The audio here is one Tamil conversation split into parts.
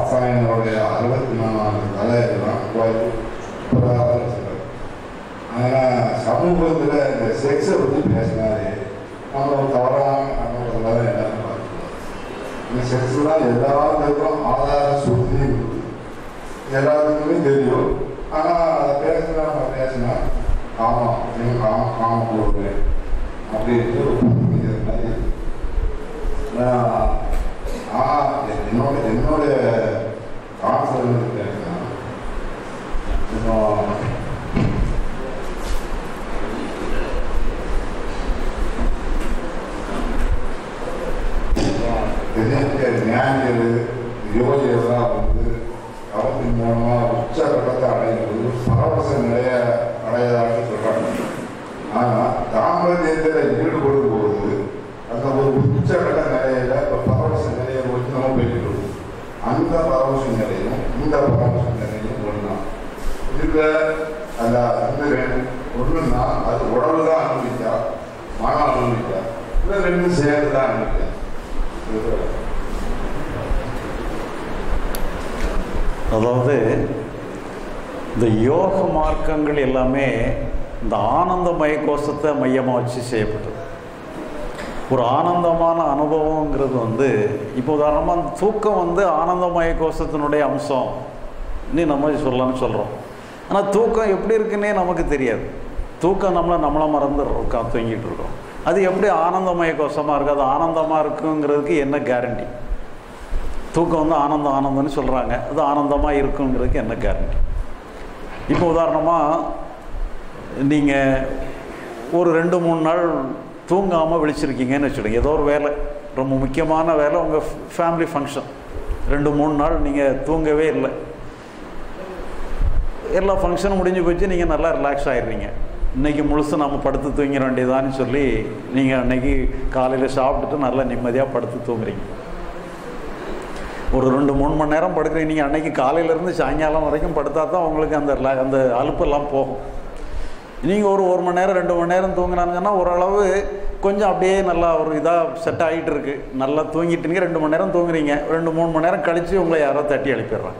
தாசாயனுடைய அறுபத்தி நாலாவது கலை எல்லாம் சூப்பராக சொல்கிறார் ஆனால் சமூகத்தில் இந்த செக்ஸை பற்றி பேசினாலே நம்ம ஒரு தவறான அனுபவத்தில் தான் எல்லாரும் பார்க்கணும் இந்த செக்ஸ் தான் எல்லாருக்கும் ஆதார சுருதி இருக்குது எல்லாத்துக்குமே தெரியும் ஆனால் அதை பேசுனா நம்ம பேசினா ஆமாம் நீங்கள் காம காம போடுவேன் அப்படின்ட்டு ஒரு புரிஞ்சுக்கிற மாதிரி இருக்கு. நான் நான் என்னோட என்னோட ஆன்சர் வந்து கேட்டேன்னா இன்னும் பெரிய ஞானிகள் யோகிகள்லாம் வந்து அவத்தின் மூலமாக உச்ச கட்டத்தை அடைகிறது பரவச நிலைய அடையதாக சொல்கிறாங்க ஆனால் தாம்பத்தியத்தில் ஈடுபடும் போது அந்த ஒரு உச்சகட்ட நிலையில இப்போ பரவச நிலையை நோக்கி நம்ம போயிட்டு இருக்கோம் அந்த பரவச நிலையும் இந்த பரவச நிலையும் ஒன்றுதான் இதில் அந்த அந்த ரெண்டு ஒன்றுன்னா அது உடம்பு தான் அனுபவிச்சா மனம் அனுபவிச்சா இல்லை ரெண்டும் சேர்ந்து தான் அனுபவிச்சா இது அதாவது இந்த யோக மார்க்கங்கள் எல்லாமே இந்த ஆனந்தமய கோஷத்தை மையமாக வச்சு செய்யப்பட்டது ஒரு ஆனந்தமான அனுபவங்கிறது வந்து இப்போ உதாரணமாக அந்த தூக்கம் வந்து ஆனந்தமய கோஷத்தினுடைய அம்சம் நீ நம்ம சொல்லலாம்னு சொல்கிறோம் ஆனால் தூக்கம் எப்படி இருக்குன்னே நமக்கு தெரியாது தூக்கம் நம்மளை நம்மளை மறந்து இருக்கா தூங்கிட்டு இருக்கோம் அது எப்படி ஆனந்தமய கோஷமாக இருக்குது அது ஆனந்தமாக இருக்குங்கிறதுக்கு என்ன கேரண்டி தூக்கம் வந்து ஆனந்தம் ஆனந்தம்னு சொல்கிறாங்க அது ஆனந்தமாக இருக்குங்கிறதுக்கு என்ன கேரண்டி இப்போ உதாரணமாக நீங்கள் ஒரு ரெண்டு மூணு நாள் தூங்காமல் விழிச்சிருக்கீங்கன்னு வச்சுடுங்க ஏதோ ஒரு வேலை ரொம்ப முக்கியமான வேலை உங்கள் ஃபேமிலி ஃபங்க்ஷன் ரெண்டு மூணு நாள் நீங்கள் தூங்கவே இல்லை எல்லா ஃபங்க்ஷனும் முடிஞ்சு போச்சு நீங்கள் நல்லா ரிலாக்ஸ் ஆயிடுறீங்க இன்றைக்கி முழுசு நம்ம படுத்து தூங்கிட வேண்டியதான்னு சொல்லி நீங்கள் அன்னைக்கு காலையில் சாப்பிட்டுட்டு நல்லா நிம்மதியாக படுத்து தூங்குறீங்க ஒரு ரெண்டு மூணு மணி நேரம் படுக்கிறீங்க நீங்கள் அன்னைக்கு காலையிலேருந்து சாயங்காலம் வரைக்கும் படுத்தா தான் உங்களுக்கு அந்த ரிலா- அந்த அலுப்பெல்லாம் போகும் நீங்கள் ஒரு ஒரு மணி நேரம் ரெண்டு மணி நேரம் தூங்கினாங்கன்னா ஓரளவு கொஞ்சம் அப்படியே நல்லா ஒரு இதாக செட் ஆகிட்டு இருக்கு நல்லா தூங்கிட்டீங்க ரெண்டு மணி நேரம் தூங்குறீங்க ரெண்டு மூணு மணி நேரம் கழித்து உங்களை யாரோ தட்டி எழுப்பிடுறாங்க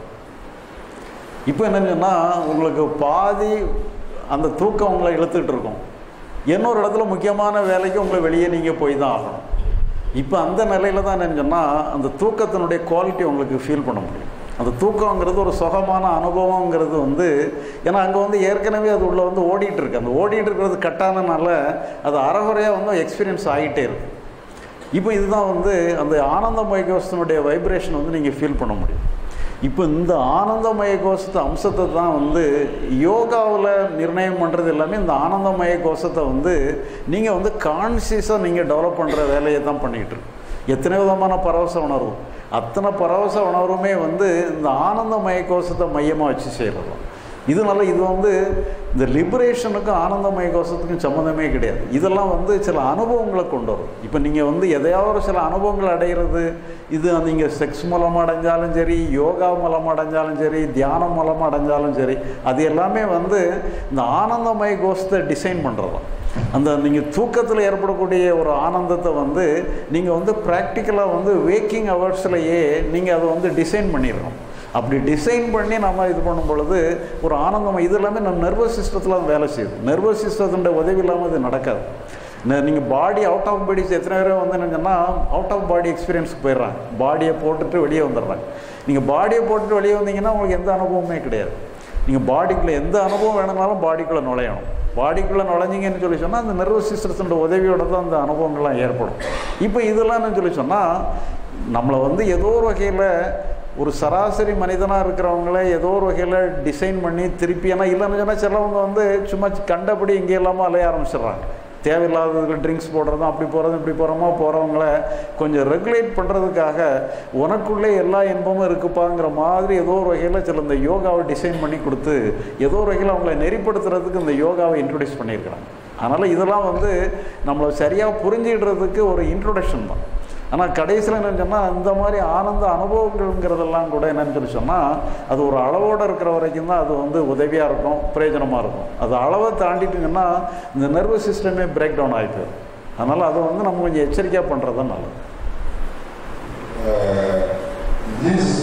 இப்போ என்னன்னு சொன்னால் உங்களுக்கு பாதி அந்த தூக்கம் உங்களை இழுத்துட்டு இருக்கும் இன்னொரு இடத்துல முக்கியமான வேலைக்கு உங்களை வெளியே நீங்கள் போய் தான் ஆகணும் இப்போ அந்த நிலையில தான் என்னன்னு சொன்னால் அந்த தூக்கத்தினுடைய குவாலிட்டி உங்களுக்கு ஃபீல் பண்ண முடியும் அந்த தூக்கங்கிறது ஒரு சுகமான அனுபவங்கிறது வந்து ஏன்னா அங்கே வந்து ஏற்கனவே அது உள்ள வந்து ஓடிட்டு இருக்கு அந்த ஓடிட்டு இருக்கிறது கட்டானனால அது அறகுறையாக வந்து எக்ஸ்பீரியன்ஸ் ஆகிட்டே இருக்கு இப்போ இதுதான் வந்து அந்த ஆனந்தமய கோஷத்தினுடைய வைப்ரேஷன் வந்து நீங்கள் ஃபீல் பண்ண முடியும் இப்போ இந்த ஆனந்தமய கோஷத்து அம்சத்தை தான் வந்து யோகாவில் நிர்ணயம் பண்ணுறது எல்லாமே இந்த ஆனந்தமய கோஷத்தை வந்து நீங்கள் வந்து கான்சியஸாக நீங்கள் டெவலப் பண்ணுற வேலையை தான் பண்ணிக்கிட்டு இருக்கு எத்தனை விதமான பரவச உணர்வு அத்தனை பரவச உணர்வுமே வந்து இந்த ஆனந்தமய கோஷத்தை மையமாக வச்சு செய்கிறது தான் இதனால இது வந்து இந்த லிபரேஷனுக்கும் ஆனந்தமய கோஷத்துக்கும் சம்மந்தமே கிடையாது இதெல்லாம் வந்து சில அனுபவங்களை கொண்டு வரும் இப்போ நீங்கள் வந்து எதையாவது ஒரு சில அனுபவங்கள் அடைகிறது இது நீங்கள் செக்ஸ் மூலமாக அடைஞ்சாலும் சரி யோகா மூலமாக அடைஞ்சாலும் சரி தியானம் மூலமாக அடைஞ்சாலும் சரி அது எல்லாமே வந்து இந்த ஆனந்தமய கோஷத்தை டிசைன் பண்ணுறது அந்த நீங்கள் தூக்கத்தில் ஏற்படக்கூடிய ஒரு ஆனந்தத்தை வந்து நீங்கள் வந்து ப்ராக்டிக்கலாக வந்து வேக்கிங் ஹவர்ஸ்லையே நீங்கள் அதை வந்து டிசைன் பண்ணிடணும் அப்படி டிசைன் பண்ணி நம்ம இது பண்ணும் பொழுது ஒரு ஆனந்தம் இது எல்லாமே நம்ம நர்வஸ் சிஸ்டத்தில் அது வேலை செய்யுது நர்வஸ் சிஸ்டத்தினுடைய உதவி இல்லாமல் இது நடக்காது நீங்கள் பாடி அவுட் ஆஃப் பாடிஸ் எத்தனை பேர் வந்து என்னங்கன்னா அவுட் ஆஃப் பாடி எக்ஸ்பீரியன்ஸ்க்கு போயிடுறாங்க பாடியை போட்டுட்டு வெளியே வந்துடுறாங்க நீங்கள் பாடியை போட்டுட்டு வெளியே வந்தீங்கன்னா உங்களுக்கு எந்த அனுபவமே கிடையாது நீங்கள் பாடிக்குள்ளே எந்த அனுபவம் வேணும்னாலும் பாடிக்குள்ளே நுழையணும் பாடிக்குள்ளே நுழைஞ்சிங்கன்னு சொல்லி சொன்னால் அந்த நர்வஸ் சிஸ்டத்தோட உதவியோட தான் அந்த அனுபவங்கள்லாம் ஏற்படும் இப்போ இதெல்லாம் சொல்லி சொன்னால் நம்மளை வந்து ஏதோ ஒரு வகையில் ஒரு சராசரி மனிதனாக இருக்கிறவங்கள ஏதோ ஒரு வகையில் டிசைன் பண்ணி திருப்பி ஏன்னா இல்லைன்னு சொன்னால் சிலவங்க வந்து சும்மா கண்டபடி இங்கே இல்லாமல் அலைய ஆரம்பிச்சிடுறாங்க தேவையில்லாததுக்கு ட்ரிங்க்ஸ் போடுறதும் அப்படி போகிறதும் இப்படி போகிறோமோ போகிறவங்கள கொஞ்சம் ரெகுலேட் பண்ணுறதுக்காக உனக்குள்ளே எல்லா இன்பமும் இருக்குப்பாங்கிற மாதிரி ஏதோ ஒரு வகையில் சில இந்த யோகாவை டிசைன் பண்ணி கொடுத்து ஏதோ ஒரு வகையில் அவங்கள நெறிப்படுத்துறதுக்கு இந்த யோகாவை இன்ட்ரடியூஸ் பண்ணியிருக்கிறாங்க அதனால் இதெல்லாம் வந்து நம்மளை சரியாக புரிஞ்சிடுறதுக்கு ஒரு இன்ட்ரொடக்ஷன் தான் ஆனால் கடைசியில் என்னன்னு சொன்னால் இந்த மாதிரி ஆனந்த அனுபவங்கள்ங்கிறதெல்லாம் கூட என்னன்னு சொல்லி சொன்னால் அது ஒரு அளவோடு இருக்கிற வரைக்கும் தான் அது வந்து உதவியாக இருக்கும் பிரயோஜனமாக இருக்கும் அது அளவை தாண்டிட்டுங்கன்னா இந்த நர்வஸ் சிஸ்டமே பிரேக் டவுன் ஆகி போயிடும் அதனால் அதை வந்து நம்ம கொஞ்சம் எச்சரிக்கையாக பண்ணுறது தான் நல்லது Uh, this this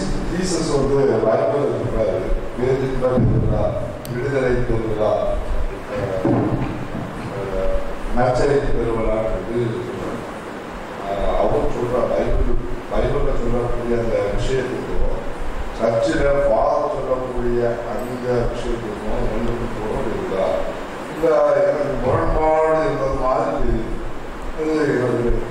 ஜீசஸ் வந்து பைபிள் சொல்றாரு வேதித்த பெருவிழா விடுதலை பெருவிழா நச்சரை பெருவிழான்றது சொல்றாரு ஆஹ் அவர் சொல்ற பைபிள் பைபிளில் சொல்லக்கூடிய அந்த விஷயத்துக்கும் சர்ச்சில் ஃபாதர் சொல்லக்கூடிய அந்த விஷயத்துக்கும் ரெண்டுக்கும் பொருள் இருக்கா இந்த எனக்கு முரண்பாடு இருந்தது மாதிரி இது எனக்கு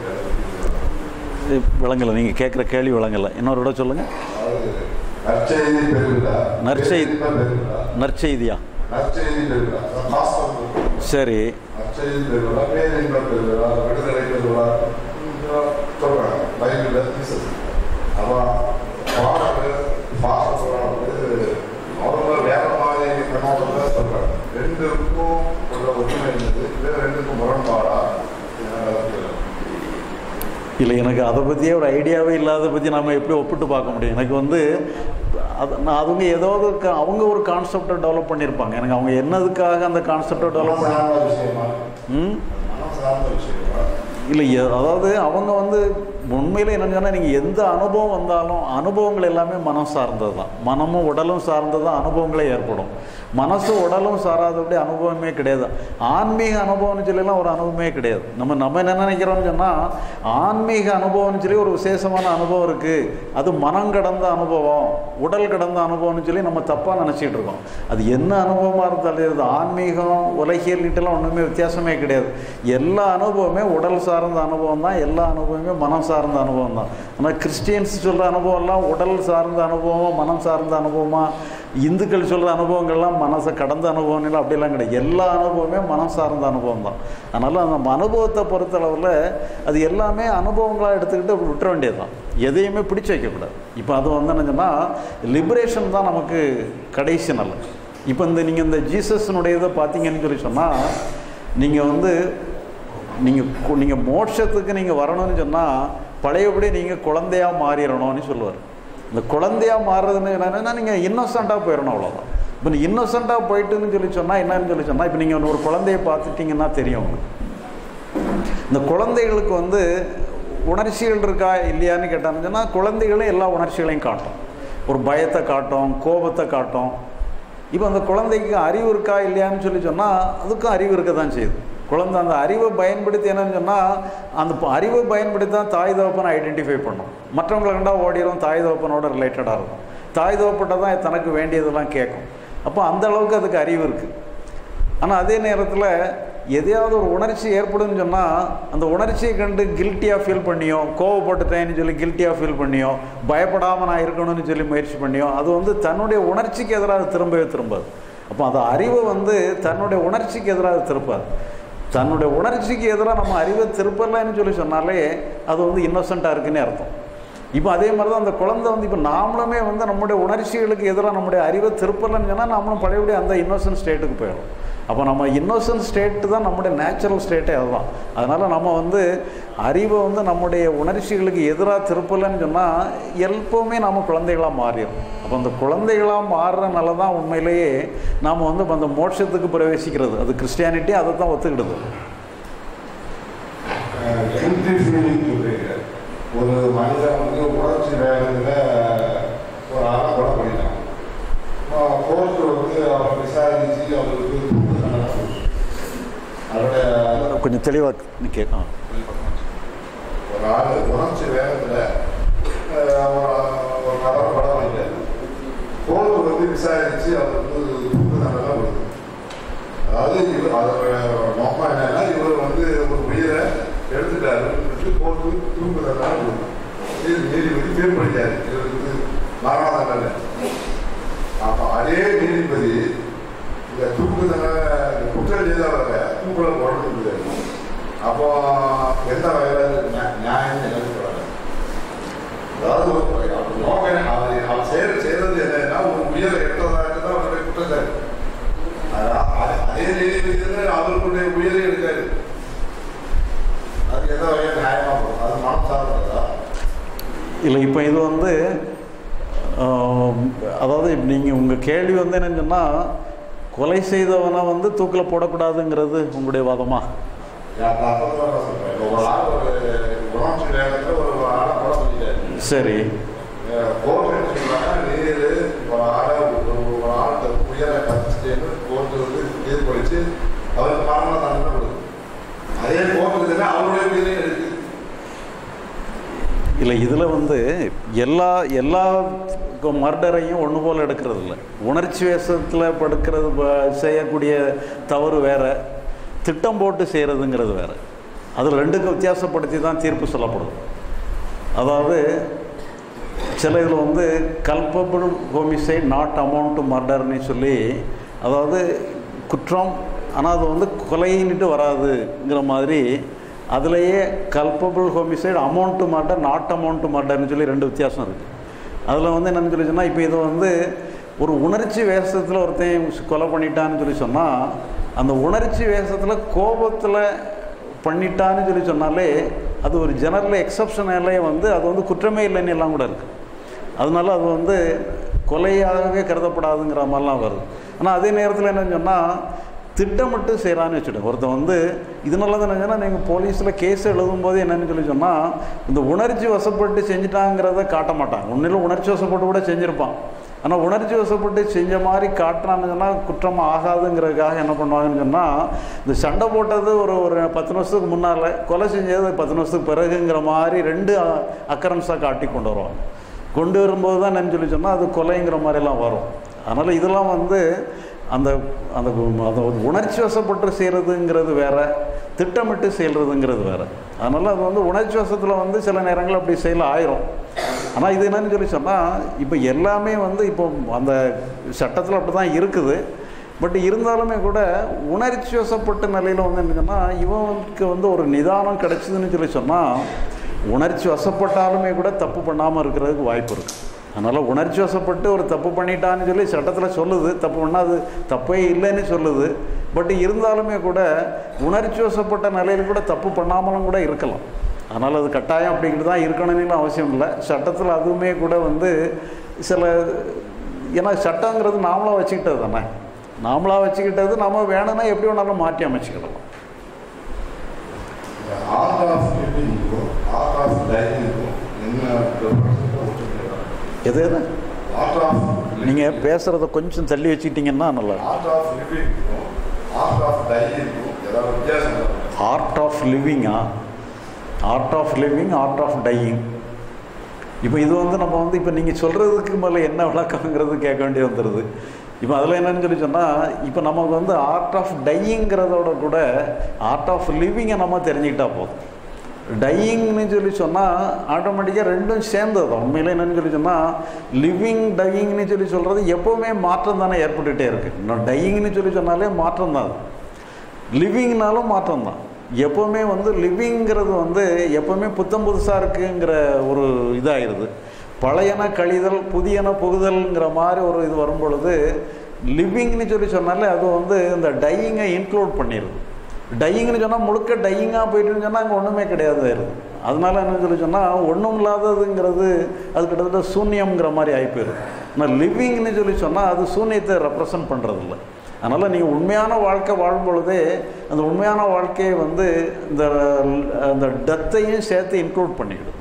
விளங்கலை நீங்கள் கேட்குற கேள்வி விளங்கலை இன்னொரு விட சொல்லுங்கள் அதாவது நற்செய்தி பெருவிழா நற்செய்தி. பெருவிழா நற்செய்தியா நற்செய்தி பெருவிழா காஸ்டம் பெருவிழா சரி நற்செய்தி பெருவிழா பேரின்ப பெருவிழா விடுதலை பெருவிழா இதெல்லாம் சொல்றாங்க பைபிளில் ஜீசஸ் அவன் ஃபாதர் ஃபாதர் சொல்றாங்க அவங்க வேற மாதிரி கண்ணோட்டத்தில் சொல்றாங்க ரெண்டுக்கும் உள்ள ஒற்றுமை இருந்தது இது ரெண்டுக்கும் முரண்பாடா இது இல்லை எனக்கு அதை பற்றியே ஒரு ஐடியாவே இல்லாத பற்றி நம்ம எப்படி ஒப்பிட்டு பார்க்க முடியும் எனக்கு வந்து அது நான் அவங்க ஏதோ ஒரு க- அவங்க ஒரு கான்செப்டை டெவலப் பண்ணியிருப்பாங்க எனக்கு அவங்க என்னதுக்காக அந்த கான்செப்டை டெவலப் மனம் பண்ணி சார்ந்த விஷயமா ம் மனம் சார்ந்த விஷயமா இல்லை எ- அதாவது அவங்க வந்து உண்மையில் என்னன்னு சொன்னால் நீங்கள் எந்த அனுபவம் வந்தாலும் அனுபவங்கள் எல்லாமே மனம் சார்ந்தது தான் மனமும் உடலும் சார்ந்தது தான் அனுபவங்களே ஏற்படும் மனசு உடலும் சாராதபடி அனுபவமே கிடையாது ஆன்மீக அனுபவம்னு சொல்லிலாம் ஒரு அனுபவமே கிடையாது நம்ம நம்ம என்ன நினைக்கிறோம்னு சொன்னால் ஆன்மீக அனுபவம்னு சொல்லி ஒரு விசேஷமான அனுபவம் இருக்குது அது மனம் கடந்த அனுபவம் உடல் கடந்த அனுபவம்னு சொல்லி நம்ம தப்பாக நினச்சிட்டு இருக்கோம் அது என்ன அனுபவமாக இருந்தாலும் இது ஆன்மீகம் உலகியல்கிட்டலாம் ஒன்றுமே வித்தியாசமே கிடையாது எல்லா அனுபவமே உடல் சார்ந்த அனுபவம் தான் எல்லா அனுபவமே மனம் சார்ந்த அனுபவம் தான் ஆனால் கிறிஸ்டியன்ஸ் சொல்கிற அனுபவம்லாம் உடல் சார்ந்த அனுபவம் மனம் சார்ந்த அனுபவமா இந்துக்கள் சொல்கிற அனுபவங்கள்லாம் மனசை கடந்த அனுபவம் இல்லை அப்படிலாம் கிடையாது எல்லா அனுபவமே மனம் சார்ந்த அனுபவம் தான் அதனால் அந்த அனுபவத்தை பொறுத்தளவில் அது எல்லாமே அனுபவங்களாக எடுத்துக்கிட்டு விட்டுற வேண்டியது தான் எதையுமே பிடிச்சு வைக்கக்கூடாது இப்போ அது வந்து என்னங்கன்னா லிபரேஷன் தான் நமக்கு கடைசி நல்ல இப்போ இந்த நீங்கள் இந்த ஜீசஸ்னுடைய இதை பார்த்தீங்கன்னு சொல்லி சொன்னால் நீங்கள் வந்து நீங்கள் நீங்கள் மோட்சத்துக்கு நீங்கள் வரணும்னு சொன்னால் பழையபடி நீங்கள் குழந்தையா மாறிடணும்னு சொல்லுவார் இந்த குழந்தையா மாறுறதுன்னு என்னன்னா நீங்கள் இன்னோசண்ட்டாக போயிடணும் அவ்வளோதான் இப்போ நீ இன்னோசண்ட்டாக போயிட்டுன்னு சொல்லி சொன்னால் என்னன்னு சொல்லி சொன்னால் இப்போ நீங்கள் ஒரு குழந்தைய பார்த்துட்டிங்கன்னா தெரியும் உங்களுக்கு இந்த குழந்தைகளுக்கு வந்து உணர்ச்சிகள் இருக்கா இல்லையான்னு கேட்டான்னு சொன்னால் குழந்தைகளும் எல்லா உணர்ச்சிகளையும் காட்டும் ஒரு பயத்தை காட்டும் கோபத்தை காட்டும் இப்போ அந்த குழந்தைக்கு அறிவு இருக்கா இல்லையான்னு சொல்லி சொன்னால் அதுக்கும் அறிவு இருக்க தான் செய்யுது குழந்தை அந்த அறிவை பயன்படுத்தி என்னன்னு சொன்னால் அந்த ப- அறிவை பயன்படுத்தி தான் தாய் தகப்பனை ஐடென்டிஃபை பண்ணும் மற்றவங்களை கண்டா ஓடிடும் தாய் தகப்பனோட ரிலேட்டடாக இருக்கும் தாய் தகப்பட்ட தான் தனக்கு வேண்டியதெல்லாம் கேட்கும் அப்போ அந்த அளவுக்கு அதுக்கு அறிவு இருக்குது ஆனால் அதே நேரத்தில் எதையாவது ஒரு உணர்ச்சி ஏற்படும்னு சொன்னால் அந்த உணர்ச்சியை கண்டு கில்ட்டியாக ஃபீல் பண்ணியோ கோவப்பட்டுட்டேன்னு சொல்லி கில்ட்டியாக ஃபீல் பண்ணியோ பயப்படாமல் நான் இருக்கணும்னு சொல்லி முயற்சி பண்ணியோ அது வந்து தன்னுடைய உணர்ச்சிக்கு எதிராக அது திரும்பவே திரும்பாது அப்போ அந்த அறிவை வந்து தன்னுடைய உணர்ச்சிக்கு எதிராக அது திருப்பாது தன்னுடைய உணர்ச்சிக்கு எதிராக நம்ம அறிவை திருப்பலைன்னு சொல்லி சொன்னாலே அது வந்து இன்னோசண்ட்டாக இருக்குன்னே அர்த்தம் இப்போ அதே மாதிரி தான் அந்த குழந்தை வந்து இப்போ நாமளுமே வந்து நம்முடைய உணர்ச்சிகளுக்கு எதிராக நம்முடைய அறிவை திருப்பலன்னு சொன்னால் நாமளும் பழையபடி அந்த இன்னோசன்ட் ஸ்டேட்டுக்கு போயிடும் அப்போ நம்ம இன்னோசன்ட் ஸ்டேட்டு தான் நம்முடைய நேச்சுரல் ஸ்டேட்டே அதுதான் அதனால் நம்ம வந்து அறிவை வந்து நம்முடைய உணர்ச்சிகளுக்கு எதிராக திருப்பலன்னு சொன்னால் எப்போவுமே நம்ம குழந்தைகளாக மாறிடும் அப்போ அந்த குழந்தைகளாக மாறுறனால தான் உண்மையிலேயே நாம் வந்து இப்ப அந்த மோட்சத்துக்கு பிரவேசிக்கிறது அது கிறிஸ்டியானிட்டி அதை தான் ஒத்துக்கிடுது கில்ட்டி ஃபீலிங் சொல்றீங்க ஒரு மனிதன் வந்து உணர்ச்சி வேகத்தில் ஒரு ஆளை கொலை பண்ணிட்டான் கோர்ட்டு வந்து அவரை விசாரிச்சு அவருக்கு தூக்கு தண்டனை கொடுத்துச்சு. அதோடைய கொஞ்சம் தெளிவாக கேட்கும் ஒரு ஆள் உணர்ச்சி வேகத்தில் ஒரு நபரை கொலை பண்ணிட்டாரு கோர்ட்டு வந்து விசாரிச்சு அவருக்கு தூக்கு தண்டனை கொடுக்குது அதாவது இவர் அதோட நோக்கம் என்னன்னா இவர் வந்து ஒரு உயிரை எடுத்துட்டாரு கோர்ட்டு தூக்கு தண்டனை கொடுக்குது இது நீதிபதி தீர்ப்பளித்தாரு இவருக்கு மரண தண்டனை அப்போ அதே நீதிபதி இந்த தூக்கு தண்டனை இந்த குற்றம் செய்தவரை தூக்குல போடுறது அப்போ எந்த வகையில் நியா- நியாயம் எனக்கு சொல்றாங்க அதாவது ஒரு- அவர் நோக்கம் என்ன? அவர் அவர் செய்யற செய்யறது என்னன்னா ஒரு உயிரை எடுத்ததாக தான் அவருடைய குற்றச்சாட்டு அதான் அ- அதே நீதிபதி அவர்களுடைய உயிரை எடுக்காது அது எந்த வகையில் நியாயமா போகும் அது மனம் சார்ந்ததா இல்லை இப்போ இது வந்து ஆம், அதாவது நீங்கள் உங்கள் கேள்வி வந்து என்னன்னு சொன்னால் கொலை செய்தவனை வந்து தூக்கில் போடக்கூடாதுங்கிறது உங்களுடைய வாதமா நான் தப்பு தான் சொல்றேன் இப்போ ஒரு ஆள் ஒரு உணர்ச்சி வேகத்தில் ஒரு ஆளை கொலை பண்ணிட்டாரு சரி கோர்ட் என்ன சொல்றாங்கன்னா நீ எல்லா எல்லா மர்டரையும் ஒன்று போல் எடுக்கிறது இல்லை உணர்ச்சி வேஷத்தில் படுக்கிறது ப- செய்யக்கூடிய தவறு வேற திட்டம் போட்டு செய்கிறதுங்கிறது வேற அதில் ரெண்டுக்கும் வித்தியாசப்படுத்தி தான் தீர்ப்பு சொல்லப்படுது அதாவது சில இதில் வந்து culpable homicide not amount to மர்டர்னு சொல்லி அதாவது குற்றம் ஆனால் அது வந்து கொலைன்னுட்டு வராதுங்கிற மாதிரி அதுலேயே culpable homicide amount to murder not amount to மர்டர்னு சொல்லி ரெண்டு வித்தியாசம் இருக்குது அதில் வந்து என்னன்னு சொல்லி சொன்னால் இப்போ இது வந்து ஒரு உணர்ச்சி வேஷத்தில் ஒருத்தன் கொலை பண்ணிட்டான்னு சொல்லி சொன்னால் அந்த உணர்ச்சி வேஷத்தில் கோபத்தில் பண்ணிட்டான்னு சொல்லி சொன்னாலே அது ஒரு ஜெனரல் எக்ஸப்ஷனாலே வந்து அது வந்து குற்றமே இல்லைன்னு எல்லாம் கூட இருக்குது அதனால அது வந்து கொலையாகவே கருதப்படாதுங்கிற மாதிரிலாம் வருது ஆனால் அதே நேரத்தில் என்னன்னு சொன்னால் திட்டமிட்டு செய்கிறான்னு வச்சுட்டேன் ஒருத்தன் வந்து இதனால தான் என்னன்னா நீங்கள் போலீஸில் கேஸ் எழுதும்போது என்னன்னு சொல்லி சொன்னால் இந்த உணர்ச்சி வசப்பட்டு செஞ்சிட்டாங்கிறத காட்ட மாட்டாங்க உண்மையில உணர்ச்சி வசப்பட்டு கூட செஞ்சுருப்பான் ஆனால் உணர்ச்சி வசப்பட்டு செஞ்ச மாதிரி காட்டுறான்னு சொன்னால் குற்றம் ஆகாதுங்கிறதுக்காக என்ன பண்ணுவாங்கன்னு சொன்னால் இந்த சண்டை போட்டது ஒரு ஒரு பத்து வருஷத்துக்கு முன்னால் கொலை செஞ்சது பத்து வருஷத்துக்கு பிறகுங்கிற மாதிரி ரெண்டு அக்கரன்ஸாக காட்டி கொண்டு வருவாங்க கொண்டு வரும்போது தான் என்னன்னு சொல்லி சொன்னால் அது கொலைங்கிற மாதிரிலாம் வரும் அதனால் இதெல்லாம் வந்து அந்த அந்த அந்த ஒரு உணர்ச்சி வசப்பட்டு செய்கிறதுங்கிறது வேற திட்டமிட்டு செய்கிறதுங்கிறது வேற அதனால் அது வந்து உணர்ச்சி வசத்தில் வந்து சில நேரங்கள் அப்படி செயல் ஆயிரும் ஆனால் இது என்னன்னு சொல்லி சொன்னால் இப்போ எல்லாமே வந்து இப்போ அந்த சட்டத்தில் அப்படி தான் இருக்குது பட் இருந்தாலுமே கூட உணர்ச்சி வசப்பட்ட நிலையில் வந்து என்ன சொன்னால் இவனுக்கு வந்து ஒரு நிதானம் கிடைச்சதுன்னு சொல்லி சொன்னால் உணர்ச்சி வசப்பட்டாலுமே கூட தப்பு பண்ணாமல் இருக்கிறதுக்கு வாய்ப்பு இருக்குது அதனால் உணர்ச்சி வசப்பட்டு ஒரு தப்பு பண்ணிட்டான்னு சொல்லி சட்டத்தில் சொல்லுது தப்பு பண்ணால் அது தப்பே இல்லைன்னு சொல்லுது பட் இருந்தாலுமே கூட உணர்ச்சி வசப்பட்ட நிலையில் கூட தப்பு பண்ணாமலும் கூட இருக்கலாம் அதனால் அது கட்டாயம் அப்படிங்கிறது தான் இருக்கணும்னு அவசியம் இல்லை சட்டத்தில் அதுவுமே கூட வந்து சில ஏன்னா சட்டங்கிறது நாமளாக வச்சுக்கிட்டது தானே நாமளாக வச்சுக்கிட்டது நம்ம வேணும்னா எப்படி வேணாலும் மாற்றி அமைச்சிக்கிடலாம் இந்த ஆர்ட் ஆஃப் லிவிங்க்கும் ஆர்ட் ஆஃப் டைனிங்க்கும் என்ன எது எது ஆர்ட் ஆஃப் நீங்கள் பேசுகிறத கொஞ்சம் தள்ளி வச்சுக்கிட்டிங்கன்னா நல்லா இருக்கும். ஆர்ட் ஆஃப் லிவிங்க்கும் ஆர்ட் ஆஃப் டைனிங்க்கும் ஏதாவது வித்தியாசம் இருக்கா? ஆர்ட் ஆஃப் லிவிங்கா art of living art of dying இப்போ இது வந்து நம்ம வந்து இப்போ நீங்கள் சொல்கிறதுக்கு மேலே என்ன விளக்கங்கிறது கேட்க வேண்டி வந்துடுது இப்போ அதில் என்னன்னு சொல்லி சொன்னால் இப்போ நமக்கு வந்து ஆர்ட் ஆஃப் டையிங்கிறதோட கூட ஆர்ட் ஆஃப் லிவிங்கை நம்ம தெரிஞ்சுக்கிட்டா போதும் டையிங்னு சொல்லி சொன்னால் ஆட்டோமேட்டிக்காக ரெண்டும் சேர்ந்தது தான் உண்மையில என்னன்னு சொல்லி சொன்னால் லிவிங் டையிங்னு சொல்லி சொல்கிறது எப்போவுமே மாற்றம் தானே ஏற்பட்டுகிட்டே இருக்குது இன்னும் டையிங்னு சொல்லி சொன்னாலே மாற்றம் தான் அது லிவிங்னாலும் மாற்றம் தான் எப்போவுமே வந்து லிவிங்கிறது வந்து எப்போவுமே புத்தம் புதுசாக இருக்குங்கிற ஒரு இதாகிடுது பழையன கழிதல் புதியன புகுதல்ங்கிற மாதிரி ஒரு இது வரும் பொழுது லிவிங்னு சொல்லி சொன்னாலே அது வந்து இந்த டையிங்கை இன்க்ளூட் பண்ணிடுது டையிங்னு சொன்னால் முழுக்க டையிங்காக போயிட்டுன்னு சொன்னால் அங்கே ஒன்றுமே கிடையாது ஆயிடுது அதனால என்ன சொல்லி சொன்னால் ஒன்றும் இல்லாததுங்கிறது அது கிட்டத்தட்ட சூன்யம்ங்கிற மாதிரி ஆகி போயிடுது ஆனால் லிவிங்னு சொல்லி சொன்னால் அது சூன்யத்தை ரெப்ரசன்ட் பண்ணுறதில்ல அதனால் நீங்கள் உண்மையான வாழ்க்கை வாழும் பொழுதே அந்த உண்மையான வாழ்க்கையை வந்து இந்த அந்த டெத்தையும் சேர்த்து இன்க்ளூட் பண்ணிக்கிடுது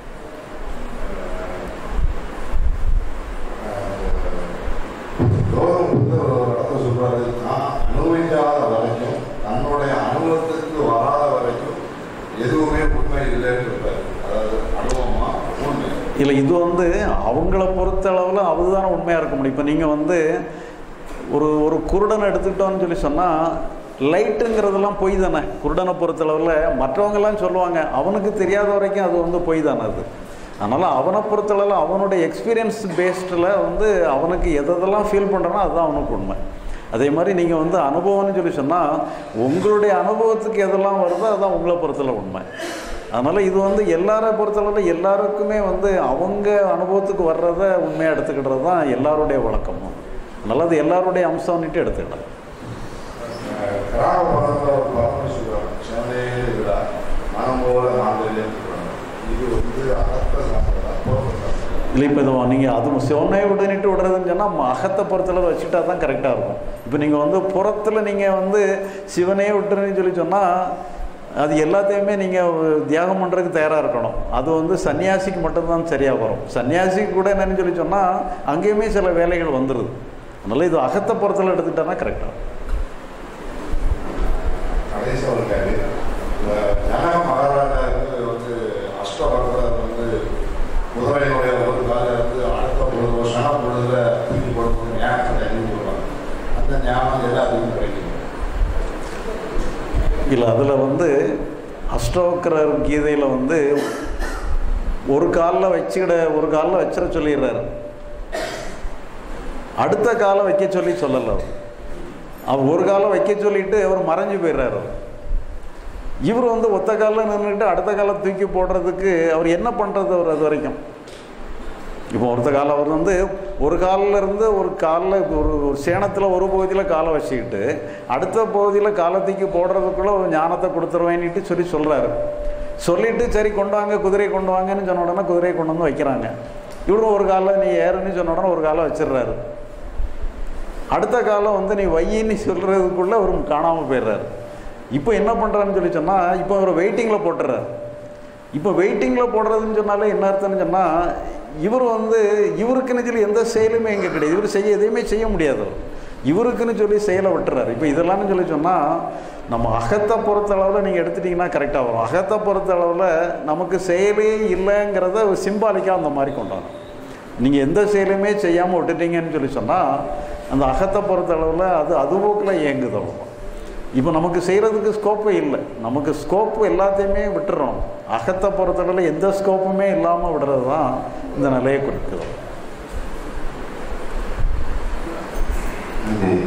கௌதம் புத்தர் ஒரு இடத்துல சொல்றாரு நான் அனுபவிக்காத வரைக்கும் தன்னுடைய அனுபவத்துக்கு வராத வரைக்கும் எதுவுமே உண்மை இல்லைன்னு சொல்றாரு அதாவது அனுபவமா உண்மை இல்லை இது வந்து அவங்கள பொறுத்த அளவில் அதுதானே உண்மையாக இருக்க முடியும் இப்போ நீங்கள் வந்து ஒரு ஒரு குருடனை எடுத்துக்கிட்டோம்னு சொல்லி சொன்னால் லைட்டுங்கிறதெல்லாம் பொய் தானே குருடனை பொறுத்தளவில் மற்றவங்கெல்லாம் சொல்லுவாங்க அவனுக்கு தெரியாத வரைக்கும் அது வந்து பொய் தானே அது அதனால் அவனை பொறுத்தளவில் அவனுடைய எக்ஸ்பீரியன்ஸ் பேஸ்டில் வந்து அவனுக்கு எதெல்லாம் ஃபீல் பண்ணுறானோ அதுதான் அவனுக்கு உண்மை அதே மாதிரி நீங்கள் வந்து அனுபவம்னு சொல்லி சொன்னால் உங்களுடைய அனுபவத்துக்கு எதெல்லாம் வருதோ அதுதான் உங்களை பொறுத்தளவு உண்மை அதனால் இது வந்து எல்லாரை பொறுத்தளவில் எல்லாருக்குமே வந்து அவங்க அனுபவத்துக்கு வர்றதை உண்மையாக எடுத்துக்கிட்டது தான் எல்லாருடைய வழக்கமும் அதனால் அது எல்லாருடைய அம்சம்னுட்டு எடுத்துக்கிட்டேன் கிராமப்புறத்தில் ஒரு பழமொழி சொல்றாங்க சென்னையே விடா மனம் போல மாந்திரியம் சொல்றாங்க இது வந்து அகத்த சாப்பிடா புறத்த இல்லை இப்போ இது நீங்கள் அது சிவனையை விடுனிட்டு விடுறதுன்னு சொன்னால் அகத்தை பொறுத்தளவு வச்சுட்டா தான் கரெக்டாக இருக்கும் இப்போ நீங்கள் வந்து புறத்தில் நீங்கள் வந்து சிவனையே விட்டுருன்னு சொல்லி சொன்னால் அது எல்லாத்தையுமே நீங்கள் தியாகம் பண்ணுறதுக்கு தயாராக இருக்கணும் அது வந்து சன்னியாசிக்கு மட்டும்தான் சரியாக வரும் சன்னியாசிக்கு கூட என்னன்னு சொல்லி சொன்னால் அங்கேயுமே சில வேலைகள் வந்துடுது அதனால் இது அகத்தை பொறுத்தல எடுத்துக்கிட்டா கரெக்டாக கடைசி ஒரு கேள்வி இந்த ஜனக மகாராஜாவுக்கு வந்து அஷ்டவர்தர் வந்து குதிரையினுடைய அது எல்லாத்துக்கும் கிடைக்கும் இல்லை அதில் வந்து அஷ்டோக்கரர் கீதையில் வந்து ஒரு காலில் வச்சுக்கிட ஒரு காலில் வச்சிட சொல்லிடுறாரு அடுத்த காலை வைக்க சொல்லி சொல்லலை அவர். அவர் ஒரு காலை வைக்க சொல்லிட்டு அவர் மறைஞ்சு போயிடுறாரு அவர். இவர் வந்து ஒத்த காலில் நின்றுக்கிட்டு அடுத்த காலை தூக்கி போடுறதுக்கு அவர் என்ன பண்ணுறது அவர் அது வரைக்கும் இப்போ ஒருத்த காலம் அவர் வந்து ஒரு காலில் இருந்து ஒரு காலில் ஒரு ஒரு சேணத்தில் ஒரு பகுதியில் காலை வச்சுக்கிட்டு அடுத்த பகுதியில் காலை தூக்கி போடுறதுக்குள்ள ஒரு ஞானத்தை கொடுத்துருவேன்னுட்டு சொல்லி சொல்கிறாரு சொல்லிட்டு சரி கொண்டு வாங்க குதிரை கொண்டு வாங்கன்னு சொன்ன உடனே குதிரையை கொண்டு வந்து வைக்கிறாங்க இவரும் ஒரு காலில் நீ ஏறுன்னு சொன்ன உடனே ஒரு காலை வச்சிடுறாரு அடுத்த காலம் வந்து நீ வையின்னு சொல்கிறதுக்குள்ளே அவர் காணாமல் போயிடுறாரு இப்போ என்ன பண்ணுறான்னு சொல்லி சொன்னால் இப்போ அவர் வெயிட்டிங்கில் போட்டுறாரு இப்போ வெயிட்டிங்கில் போடுறதுன்னு சொன்னாலே என்ன அர்த்தம்னு சொன்னால் இவர் வந்து இவருக்குன்னு சொல்லி எந்த செயலுமே இங்கே கிடையாது இவர் செய்ய எதையுமே செய்ய முடியாது அவர். இவருக்குன்னு சொல்லி செயலை விட்டுறாரு இப்போ இதெல்லாம்னு சொல்லி சொன்னால் நம்ம அகத்தை பொறுத்த அளவில் நீங்கள் எடுத்துட்டிங்கன்னா கரெக்டாக வரும் அகத்தை பொறுத்த அளவில் நமக்கு செயலே இல்லைங்கிறத சிம்பாலிக்காக அந்த மாதிரி கொண்டாடும் நீங்கள் எந்த செயலுமே செய்யாமல் விட்டுட்டீங்கன்னு சொல்லி சொன்னால் அந்த அகத்தை பொறுத்த அளவில் அது அதுபோக்கில் இயங்குது அவ்வளோ இப்போ நமக்கு செய்கிறதுக்கு ஸ்கோப்பே இல்லை நமக்கு ஸ்கோப்பு எல்லாத்தையுமே விட்டுறோம் அகத்தை பொறுத்தளவில் எந்த ஸ்கோப்புமே இல்லாமல் விடுறது தான் இந்த நிலையை குறிக்குது நன்றி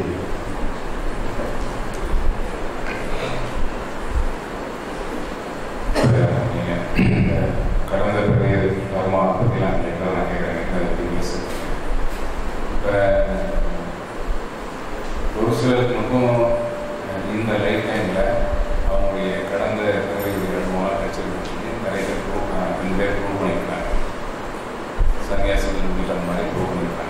நீங்கள் கடந்த பிறகு கர்மா பற்றிலாம் கேட்கலாம் நான் கேட்குறேன் பிஸ்னஸ் இப்போ ஒரு சிலருக்கு மட்டும் இந்த லைஃப் டைமில் அவங்களுடைய கடந்த பிறகு கர்மாவை வச்சுருக்கு நிறைய பேர் ப்ரூவ் ரெண்டு பேர் ப்ரூவ் பண்ணியிருக்காங்க சன்னியாசிகள் முடிக்கிற மாதிரி ப்ரூவ் பண்ணியிருக்காங்க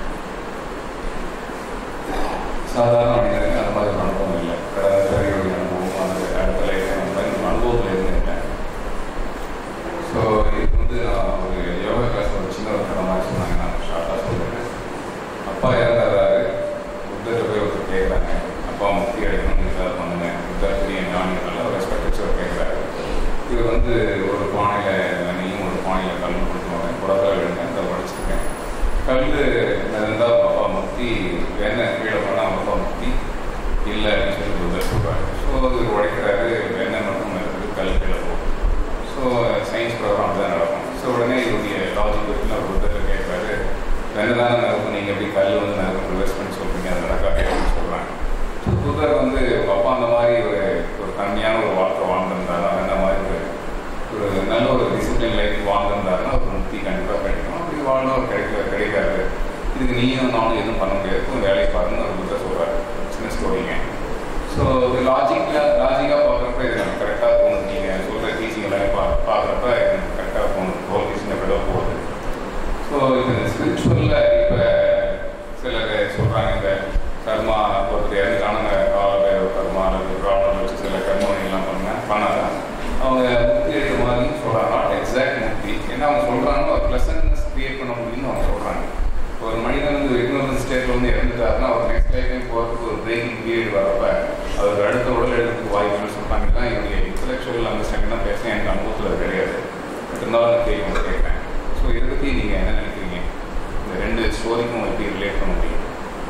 சாதாரண மனிதனுக்கு அந்த மாதிரி ஒரு அனுபவம் இல்லை கடந்த பிறகு அனுபவம் அந்த அடுத்த லைஃப் டைம் அனுபவத்தில் இருந்திருக்கேன் ஸோ இது வந்து நான் ஒரு யோகா கிளாஸ் ஒரு சின்ன ஒரு கதை மாதிரி சொன்னாங்க நான் ஷார்ட்டாக சொல்லுறேன் அப்பா இறந்தாரு புத்தர்கிட்ட போய் ஒருத்தர் கேட்குறாங்க அப்பா முக்தி கிடைக்கணும் ஏதாவது பண்ணுங்க புத்தர் பெரிய ஞானிகள் ஒரு ரெஸ்பெக்ட் வச்சு அவர் கேட்குறாரு இவர் வந்து ஒரு பானையில் நெய்யும் ஒரு பானையில் கல் கொடுத்துருவாங்க குடத்தில் விழுங்க அதை படிச்சிருக்கேன் கல் இருந்தால் அப்பா முக்தி வேணை கீழே போனால் அப்பா முக்தி இல்லை அப்படின்னு சொல்லி புத்தர் சொல்கிறாரு ஸோ அது உடைக்கிறாரு வெண்ணெய் மட்டும் இருக்குது கல் கீழே போகும் ஸோ சயின்ஸ் ப்ரோக்ராம் தான் நடக்கும் ஸோ உடனே இவருடைய லாஜிக் இருக்குன்னு அவர் புத்தர் கேட்குறாரு வெண்ணெய் தானே நடக்கும் நீங்கள் எப்படி கல் வந்து நடக்கும் ரிவர்ஸ் பண்ணி சொல்கிறீங்க அது நடக்காது அப்படின்னு சொல்கிறாங்க ஸோ புத்தர் வந்து உங்க அப்பா அந்த மாதிரி ஒரு ஒரு தன்மையான ஒரு வாழ்க்கை வாழ்ந்திருந்தாரா அந்த மாதிரி ஒரு ஒரு நல்ல ஒரு டிசிப்ளின் லைஃப் வாழ்ந்திருந்தாருன்னா ஒரு முக்தி கண்டிப்பாக கிடைக்கும் அப்படி வாழ்ந்தா அவர் கிடைக்க கிடைக்காது இதுக்கு நீயும் நானும் எதுவும் பண்ண முடியாது கொஞ்சம் வேலையை பாருன்னு ஒரு புத்தர் சொல்கிறாரு சின்ன ஸ்டோரிங்க ஸோ இது லாஜிக்கில் லாஜிக்காக பார்க்குறப்ப இது எனக்கு கரெக்டாக தோணுது நீங்கள் சொல்கிற டீச்சிங் எல்லாம் பா பார்க்குறப்ப எனக்கு கரெக்டாக தோணுது ரோல் டீச்சிங் எப்படியோ போகுது ஸோ இது ஸ்பிரிச்சுவலில் இப்போ சிலர் சொல்கிறாங்க இந்த கர்மா ஒருத்தர் இறந்துட்டான கால கர்மா அல்லது ப்ராப்ளம் வச்சு சில கர்மங்கள்லாம் பண்ண பண்ணாதான் அவங்க முக்தி எடுத்த மாதிரி சொல்கிறாங்க நாட் எக்ஸாக்ட் முக்தி ஏன்னா அவங்க சொல்கிறாங்க ஒரு ப்ளசன்ட்னஸ் கிரியேட் பண்ண முடியும்னு அவங்க சொல்கிறாங்க ஒரு மனிதன் வந்து இக்னோரன்ஸ் ஸ்டேட்ல வந்து இறந்துட்டாருன்னா அவர் நெக்ஸ்ட் லைஃப் டைம் போகிறதுக்கு ஒரு பிரேக்கிங் பீரியட் வரப்ப அவர் அடுத்த உடல் எடுத்துக்கு வாய்ப்புன்னு சொல்கிறாங்க தான் என்னுடைய இன்டலெக்சுவல் அண்டர்ஸ்டாண்டிங் தான் பேசுகிறேன் எனக்கு அனுபவத்தில் அது கிடையாது பட் இருந்தாலும் எனக்கு தெரியும் உங்களுக்கு கேட்குறேன் ஸோ இதை பற்றி நீங்கள் என்ன நினைக்கிறீங்க இந்த ரெண்டு ஸ்டோரிக்கும் எப்படி ரிலேட் பண்ண முடியும்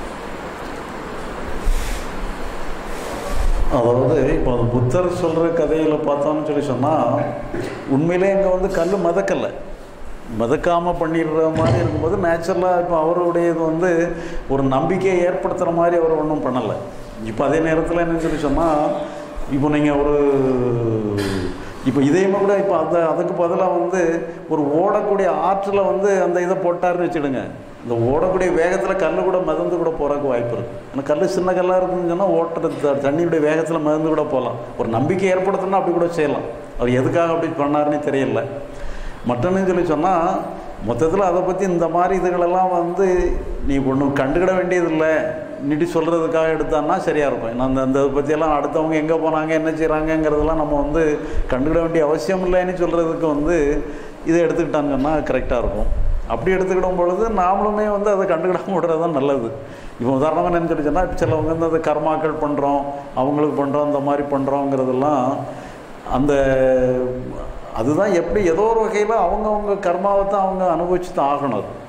அதாவது இப்போ அந்த புத்தர் சொல்கிற கதையில் பார்த்தோம்னு சொல்லி சொன்னால் உண்மையிலே இங்கே வந்து கல் மதக்கலை மதக்காமல் பண்ணிடுற மாதிரி இருக்கும்போது நேச்சுரலாக இப்போ அவருடைய இது வந்து ஒரு நம்பிக்கையை ஏற்படுத்துகிற மாதிரி அவர் ஒன்றும் பண்ணலை இப்போ அதே நேரத்தில் என்னன்னு சொல்லி சொன்னால் இப்போ நீங்கள் ஒரு இப்போ இதையுமே கூட இப்போ அந்த அதுக்கு பதிலாக வந்து ஒரு ஓடக்கூடிய ஆற்றில் வந்து அந்த இதை போட்டாருன்னு வச்சுடுங்க இந்த ஓடக்கூடிய வேகத்தில் கல் கூட மிதந்து கூட போகிறதுக்கு வாய்ப்பு இருக்குது ஏன்னா கல் சின்ன கல்லாக இருக்குன்னு சொன்னால் ஓட்டுற தண்ணியுடைய வேகத்தில் மிதந்து கூட போகலாம் ஒரு நம்பிக்கை ஏற்படுத்தணும்னா அப்படி கூட செய்யலாம் அவர் எதுக்காக அப்படி பண்ணாருன்னு தெரியல மட்டன்னு சொல்லி சொன்னால் மொத்தத்தில் அதை பற்றி இந்த மாதிரி இதுகளெல்லாம் வந்து நீ ஒன்றும் கண்டுக்கிட வேண்டியதில்லை நீட்டி சொல்கிறதுக்காக எடுத்தான்னா சரியாக இருக்கும் ஏன்னா அந்த அந்த இதை பற்றியெல்லாம் அடுத்தவங்க எங்கே போனாங்க என்ன செய்கிறாங்கங்கிறதெல்லாம் நம்ம வந்து கண்டுக்கிட வேண்டிய அவசியம் இல்லைன்னு சொல்கிறதுக்கு வந்து இதை எடுத்துக்கிட்டான்னு சொன்னால் கரெக்டாக இருக்கும் அப்படி எடுத்துக்கிடும் பொழுது நாமளுமே வந்து அதை கண்டுக்கிடாம விடுறது தான் நல்லது இப்போ உதாரணமாக என்ன சொல்லி சொன்னால் சிலவங்க வந்து அந்த கர்மாக்கள் பண்ணுறோம் அவங்களுக்கு பண்ணுறோம் இந்த மாதிரி பண்ணுறோங்கிறதெல்லாம் அந்த அதுதான் எப்படி ஏதோ ஒரு வகையில் அவங்கவுங்க கர்மாவை தான் அவங்க அனுபவிச்சு தான் ஆகணும் அது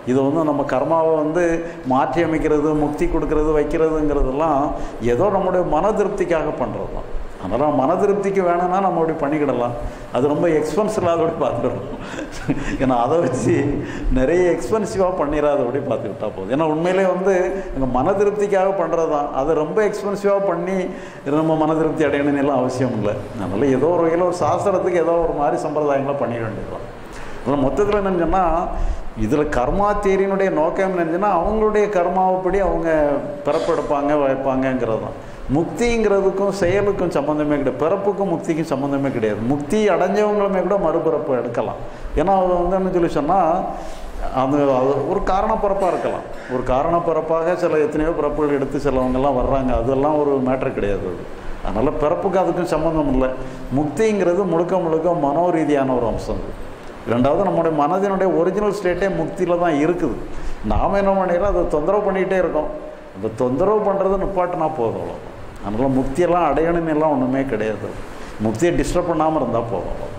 இது வந்து நம்ம கர்மாவை வந்து மாற்றி அமைக்கிறது முக்தி கொடுக்கறது வைக்கிறதுங்கிறதெல்லாம் ஏதோ நம்முடைய மன திருப்திக்காக பண்ணுறது தான் அதனால் மன திருப்திக்கு வேணும்னா நம்ம அப்படி பண்ணிக்கிடலாம் அது ரொம்ப எக்ஸ்பென்ஸ் இல்லாதபடி பார்த்துடணும் ஏன்னா அதை வச்சு நிறைய எக்ஸ்பென்சிவாக பண்ணிடாதபடி பார்த்துக்கிட்டா போதும் ஏன்னா உண்மையிலே வந்து எங்கள் மன திருப்திக்காக பண்ணுறது தான் அதை ரொம்ப எக்ஸ்பென்சிவாக பண்ணி நம்ம மன திருப்தி அடையணும்னு எல்லாம் அவசியம் இல்லை அதனால் ஏதோ ஒரு வகையில் ஒரு சாஸ்திரத்துக்கு ஏதோ ஒரு மாதிரி சம்பிரதாயங்களை பண்ணிட வேண்டியதுதான் அதில் மொத்தத்தில் என்னன்னு சொன்னால் இதில் கர்மா தேரியினுடைய நோக்கம் என்னச்சுன்னா அவங்களுடைய கர்மாவைப்படி அவங்க பிறப்பெடுப்பாங்க வைப்பாங்கங்கிறது தான் முக்திங்கிறதுக்கும் செயலுக்கும் சம்மந்தமே கிடையாது பிறப்புக்கும் முக்திக்கும் சம்மந்தமே கிடையாது முக்தி அடைஞ்சவங்களுமே கூட மறுபிறப்பு எடுக்கலாம் ஏன்னா அது வந்து என்ன சொல்லி சொன்னால் அது அது ஒரு காரணப்பிறப்பாக இருக்கலாம் ஒரு காரணப்பிறப்பாக சில எத்தனையோ பிறப்புகள் எடுத்து சிலவங்கெல்லாம் வர்றாங்க அதெல்லாம் ஒரு மேட்ரு கிடையாது அது அதனால் பிறப்புக்கு அதுக்கும் சம்மந்தம் இல்லை முக்திங்கிறது முழுக்க முழுக்க மனோ ரீதியான ஒரு அம்சம் அது ரெண்டாவது நம்முடைய மனதினுடைய ஒரிஜினல் ஸ்டேட்டே முக்தியில் தான் இருக்குது நாம் என்ன பண்ணிடுறோம் அதை தொந்தரவு பண்ணிக்கிட்டே இருக்கோம் அந்த தொந்தரவு பண்ணுறது நிப்பாட்டினா போதும் அவ்வளோ அதனால் முக்தியெல்லாம் அடையணும்னு எல்லாம் ஒன்றுமே கிடையாது முக்தியை டிஸ்டர்ப் பண்ணாமல் இருந்தால் போதும் அவ்வளோ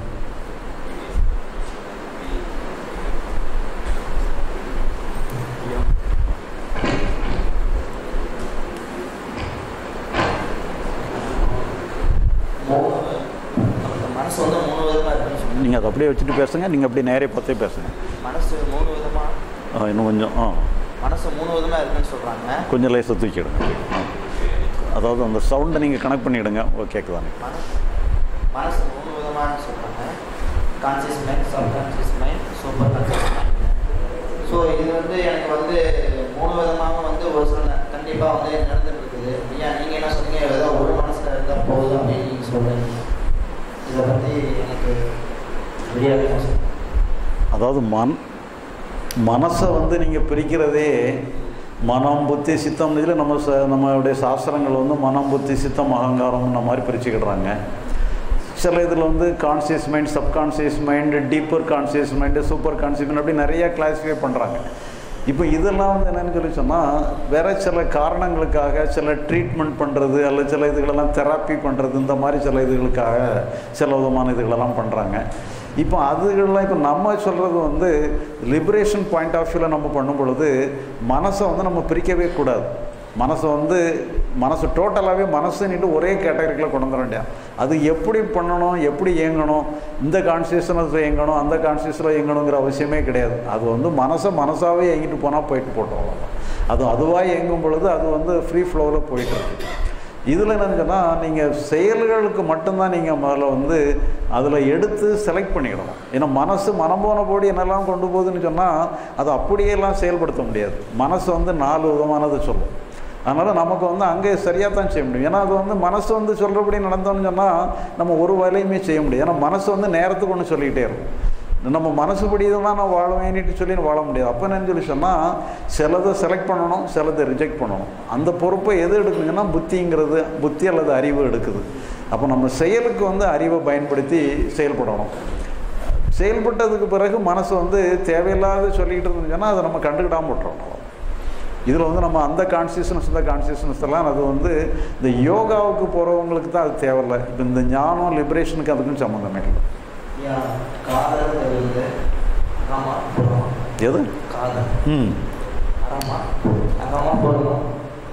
மனசு வந்து மூணு விதமாக இருக்குன்னு சொல்லுவாங்க நீங்கள் அதை அப்படியே வச்சுட்டு பேசுங்க நீங்கள் அப்படியே நேரே பார்த்தே பேசுங்க மனசு மூணு விதமாக ஆ, இன்னும் கொஞ்சம் ஆ மனசு மூணு விதமாக இருக்குன்னு சொல்கிறாங்க கொஞ்சம் லேசாக தூக்கிடுங்க ஆ. அதாவது அந்த சவுண்டை நீங்கள் கனெக்ட் பண்ணிவிடுங்க ஓ கேட்குதானே மனசு மனசு மூணு விதமாக சொல்கிறாங்க conscious mind subconscious mind super conscious mind so இது வந்து எனக்கு வந்து மூணு விதமாக வந்து ஒரு சில கண்டிப்பாக வந்து நடந்துட்டு இருக்குது ஐயா நீங்கள் என்ன சொன்னீங்க ஏதோ ஒரு மனசில் இருந்தால் போதும் அப்படின்னு நீங்கள் சொல்கிறீங்க இதை பற்றி எனக்கு தெரியாது அதாவது மன் மனசை வந்து நீங்கள் பிரிக்கிறதே மனம் புத்தி சித்தம் இதில் நம்ம ச நம்மளுடைய சாஸ்திரங்கள் வந்து மனம் புத்தி சித்தம் அகங்காரம் இந்த மாதிரி பிரிச்சுக்கிடுறாங்க சில இதில் வந்து conscious mind subconscious mind deeper conscious mind super conscious mind அப்படி நிறையா கிளாஸிஃபை பண்ணுறாங்க இப்போ இதெல்லாம் வந்து என்னென்னு சொல்லி சொன்னால் வேற சில காரணங்களுக்காக சில ட்ரீட்மெண்ட் பண்ணுறது அல்ல சில இதுகளெல்லாம் தெராப்பி பண்ணுறது இந்த மாதிரி சில இதுகளுக்காக சில விதமான இதுகளெல்லாம் பண்ணுறாங்க இப்போ அதுகள்லாம் இப்போ நம்ம சொல்கிறது வந்து லிபரேஷன் பாயிண்ட் ஆஃப் வியூவில் நம்ம பண்ணும் பொழுது மனசை வந்து நம்ம பிரிக்கவே கூடாது மனசை வந்து மனசு டோட்டலாகவே மனசுன்னுட்டு ஒரே கேட்டகரிக்குள்ள கொண்டு வந்துட வேண்டியா அது எப்படி பண்ணணும் எப்படி இயங்கணும் இந்த கான்சியஸ்னஸ் இயங்கணும் அந்த கான்சியஸில் இயங்கணுங்கிற அவசியமே கிடையாது அது வந்து மனசை மனசாகவே இயங்கிட்டு போனால் போயிட்டு போட்டோம் அவ்வளவுதான். அது அதுவாக இயங்கும் பொழுது அது வந்து ஃப்ரீ ஃப்ளோவில் போயிட்டு இருக்கு இதில் என்னன்னு சொன்னால் நீங்கள் செயல்களுக்கு மட்டும்தான் நீங்கள் முதல்ல வந்து அதில் எடுத்து செலக்ட் பண்ணிக்கிடணும் ஏன்னா மனசு மனம் போன போடி என்னெல்லாம் கொண்டு போகுதுன்னு சொன்னால் அதை அப்படியெல்லாம் செயல்படுத்த முடியாது மனசு வந்து நாலு விதமானது சொல்லும் அதனால் நமக்கு வந்து அங்கே சரியாக தான் செய்ய முடியும் ஏன்னா அது வந்து மனசு வந்து சொல்கிறபடி நடந்தோம்னு சொன்னால் நம்ம ஒரு வேலையுமே செய்ய முடியாது ஏன்னா மனசு வந்து நேரத்துக்கு ஒன்று சொல்லிக்கிட்டே இருக்கும் நம்ம மனசுபடி தான் நான் வாழுவேன்னுட்டு சொல்லி வாழ முடியாது அப்போ என்னன்னு சொல்லி சொன்னால் சிலதை செலக்ட் பண்ணணும் சிலதை ரிஜெக்ட் பண்ணணும் அந்த பொறுப்பை எது எடுக்குங்கன்னா புத்திங்கிறது புத்தி அல்லது அறிவு எடுக்குது அப்போ நம்ம செயலுக்கு வந்து அறிவை பயன்படுத்தி செயல்படணும் செயல்பட்டதுக்கு பிறகு மனசு வந்து தேவையில்லாத சொல்லிக்கிட்டு இருந்துச்சுன்னா அதை நம்ம கண்டுக்கிடாமல் விட்டுறோம் இதில் வந்து நம்ம அந்த கான்சியஸ்னஸ் இந்த கான்சியஸ்னஸ் எல்லாம் அது வந்து இந்த யோகாவுக்கு போகிறவங்களுக்கு தான் அது தேவையில்லை இப்போ இந்த ஞானம் லிபரேஷனுக்கு அதுக்கும் சம்மந்தமே இல்லை ஏன் காதல் தெரியுது ஆமா போடணும் எது காதல் ம் ஆமா அங்கம்மா போடணும்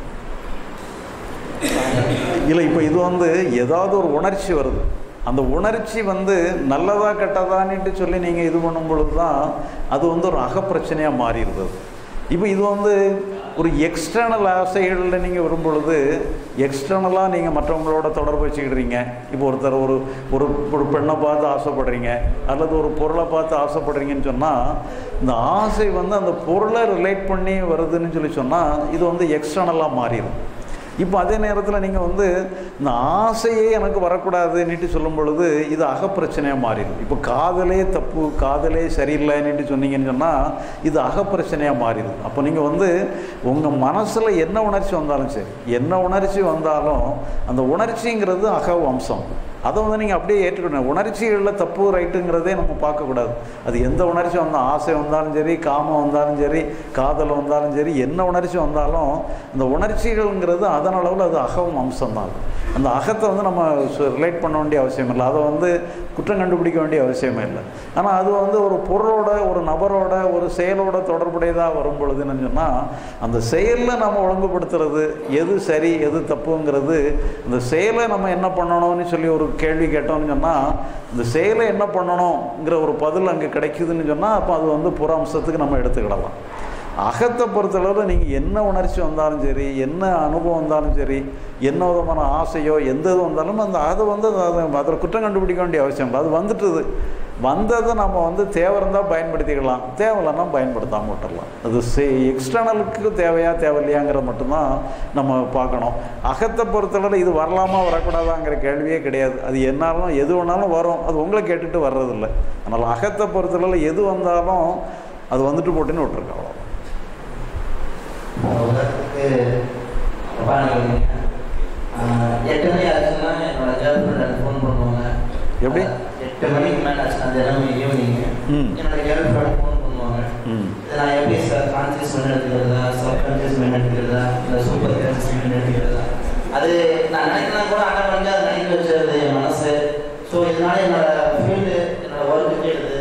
இல்லை இப்போ இது வந்து ஏதாவது ஒரு உணர்ச்சி வருது அந்த உணர்ச்சி வந்து நல்லதா கெட்டதான்னுட்டு சொல்லி நீங்கள் இது பண்ணும் பொழுது தான் அது வந்து ஒரு அகப்பிரச்சனையாக மாறிடுது இப்போ இது வந்து ஒரு எக்ஸ்டர்னல் ஆசைகளில் நீங்கள் வரும் பொழுது எக்ஸ்டர்னலாக நீங்கள் மற்றவங்களோட தொடர்பு வச்சுக்கிடுறீங்க இப்போ ஒருத்தர் ஒரு ஒரு ஒரு பெண்ணை பார்த்து ஆசைப்படுறீங்க அல்லது ஒரு பொருளை பார்த்து ஆசைப்படுறீங்கன்னு சொன்னால் இந்த ஆசை வந்து அந்த பொருளை ரிலேட் பண்ணி வருதுன்னு சொல்லி சொன்னால் இது வந்து எக்ஸ்டர்னலாக மாறிடும் இப்போ அதே நேரத்தில் நீங்கள் வந்து இந்த ஆசையே எனக்கு வரக்கூடாதுன்னுட்டு சொல்லும் பொழுது இது அகப்பிரச்சனையாக மாறிடும் இப்போ காதலே தப்பு காதலே சரியில்லைன்னுட்டு சொன்னீங்கன்னு சொன்னால் இது அகப்பிரச்சனையாக மாறிடும் அப்போ நீங்கள் வந்து உங்கள் மனசில் என்ன உணர்ச்சி வந்தாலும் சரி என்ன உணர்ச்சி வந்தாலும் அந்த உணர்ச்சிங்கிறது அக வம்சம் அதை வந்து நீங்கள் அப்படியே ஏற்றுக்கணும் உணர்ச்சிகளில் தப்பு ரைட்டுங்கிறதே நம்ம பார்க்கக்கூடாது அது எந்த உணர்ச்சி வந்தால் ஆசை வந்தாலும் சரி காமம் வந்தாலும் சரி காதல் வந்தாலும் சரி என்ன உணர்ச்சி வந்தாலும் அந்த உணர்ச்சிகள்ங்கிறது அதன் அளவில் அது அகம் அம்சம் தான் அந்த அகத்தை வந்து நம்ம ரிலேட் பண்ண வேண்டிய அவசியம் இல்லை அதை வந்து குற்றம் கண்டுபிடிக்க வேண்டிய அவசியமே இல்லை ஆனால் அது வந்து ஒரு பொருளோட ஒரு நபரோட ஒரு செயலோட தொடர்புடையதாக வரும் பொழுதுன்னு சொன்னால் அந்த செயலில் நம்ம ஒழுங்குபடுத்துறது எது சரி எது தப்புங்கிறது அந்த செயலை நம்ம என்ன பண்ணணும்னு சொல்லி ஒரு கேள்வி கேட்டோம்னு சொன்னால் இந்த செயலை என்ன பண்ணணுங்கிற ஒரு பதில் அங்கே கிடைக்குதுன்னு சொன்னால் அப்போ அது வந்து புற அம்சத்துக்கு நம்ம எடுத்துக்கிடலாம் அகத்தை பொறுத்தளவில் நீங்கள் என்ன உணர்ச்சி வந்தாலும் சரி என்ன அனுபவம் வந்தாலும் சரி என்ன விதமான ஆசையோ எந்த இது வந்தாலும் அந்த அதை வந்து அதை அதில் குற்றம் கண்டுபிடிக்க வேண்டிய அவசியம் இல்லை அது வந்துட்டுது வந்ததை நம்ம வந்து தேவை இருந்தால் பயன்படுத்திக்கலாம் தேவையில்லைன்னா பயன்படுத்தாமல் விட்டுடலாம் அது சே எக்ஸ்டர்னலுக்கு தேவையா தேவையில்லையாங்கிறத மட்டும்தான் நம்ம பார்க்கணும் அகத்தை பொறுத்தளவில் இது வரலாமா வரக்கூடாதாங்கிற கேள்வியே கிடையாது அது என்னாலும் எது வேணாலும் வரும் அது உங்களை கேட்டுட்டு வர்றதில்லை அதனால் அகத்தை பொறுத்தளவில் எது வந்தாலும் அது வந்துட்டு போட்டுன்னு விட்டுருக்கு அவ்வளோ உதாரணத்துக்கு அப்பா நீங்கள் எட்டு மணி ஆச்சுன்னா என்னோட கேர்ள் ஃப்ரெண்ட் எனக்கு ஃபோன் பண்ணுவாங்க எப்படி? எட்டு மணிக்கு மேலே ஆச்சுன்னா தினமும் ஈவினிங் ம். என்னோட கேர்ள் ஃப்ரெண்ட் ஃபோன் பண்ணுவாங்க ம் இதை நான் எப்படி சார் கான்சியஸ் மைண்ட் எடுத்துக்கிறதா சப் கான்சியஸ் மைண்ட் எடுத்துக்கிறதா இல்லை சூப்பர் கான்சியஸ் மைண்ட் எடுத்துக்கிறதா அது நான் நினைக்கலாம் கூட அட்டன் பண்ணி அதை நினைக்க வச்சிருது என் மனசு ஸோ இதனால என்னோட ஃபீல்டு என்னோட ஒர்க்கு கேடுது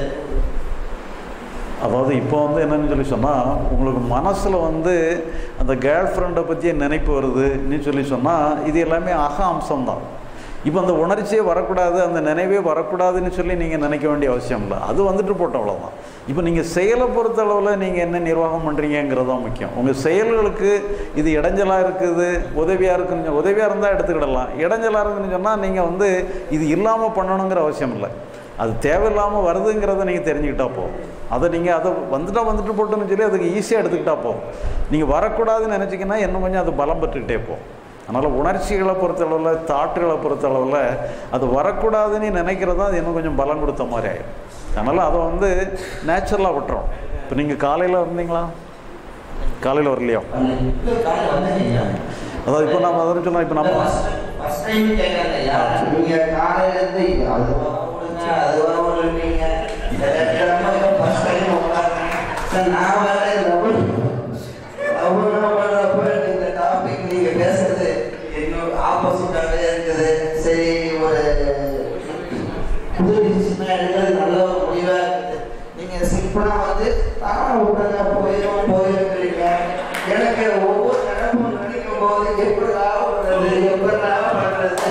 அதாவது இப்போ வந்து என்னன்னு சொல்லி சொன்னால் உங்களுக்கு மனசில் வந்து அந்த கேர்ள் ஃப்ரெண்டை பற்றிய நினைப்பு வருதுன்னு சொல்லி சொன்னால் இது எல்லாமே அக அம்சம் தான் இப்போ அந்த உணர்ச்சியே வரக்கூடாது அந்த நினைவே வரக்கூடாதுன்னு சொல்லி நீங்கள் நினைக்க வேண்டிய அவசியம் இல்லை அது வந்துட்டு போட்ட அவ்வளோதான் இப்போ நீங்கள் செயலை பொறுத்த அளவில் நீங்கள் என்ன நிர்வாகம் பண்ணுறீங்கிறது தான் முக்கியம் உங்கள் செயல்களுக்கு இது இடைஞ்சலாக இருக்குது உதவியாக இருக்குன்னு உதவியாக இருந்தால் எடுத்துக்கிடலாம் இடைஞ்சலாக இருக்குன்னு சொன்னால் நீங்கள் வந்து இது இல்லாமல் பண்ணணுங்கிற அவசியம் இல்லை அது தேவையில்லாமல் வருதுங்கிறத நீங்கள் தெரிஞ்சுக்கிட்டா போதும் அதை நீங்கள் அதை வந்துட்டா வந்துட்டு போட்டுன்னு சொல்லி அதுக்கு ஈஸியாக எடுத்துக்கிட்டா போதும் நீங்கள் வரக்கூடாதுன்னு நினச்சிங்கன்னா இன்னும் கொஞ்சம் அது பலம் பெற்றுக்கிட்டே போகும் அதனால் உணர்ச்சிகளை பொறுத்தளவில் தாட்டுகளை பொறுத்தளவில் அது வரக்கூடாதுன்னு நினைக்கிறது தான் அது இன்னும் கொஞ்சம் பலம் கொடுத்த மாதிரி ஆயிடும் அதனால் அதை வந்து நேச்சுரலாக விட்டுறோம் இப்போ நீங்கள் காலையில் வந்தீங்களா காலையில் வரலையோ காலையில் வந்தீங்க அதாவது இப்போ நம்ம அதை சொன்னோம் இப்போ நம்ம ஃபர்ஸ்ட் டைம் கேட்கறேன் ஐயா நீங்க காலையில இருந்து இது அது வரவிடுங்க அது வரவிடுவீங்க ஃபர்ஸ்ட் டைம் உட்காருங்க சார் நான் வேற லவ் லவ் பண்றப்ப இந்த டாபிக் நீங்க பேசுறது என்னோட ஆப்போசிட்டாவே இருக்குது சரி ஒரு புது டிசிஷன் எடுக்கிறது நல்ல ஒரு முடிவா இருக்குது நீங்க சிம்பிளா வந்து தானா விட்டுங்க போயிடும் போயிருக்கிறீங்க எனக்கு ஒவ்வொரு நினைப்பும் நினைக்கும் போது எப்படிடா பண்றது எப்படிடா பண்றது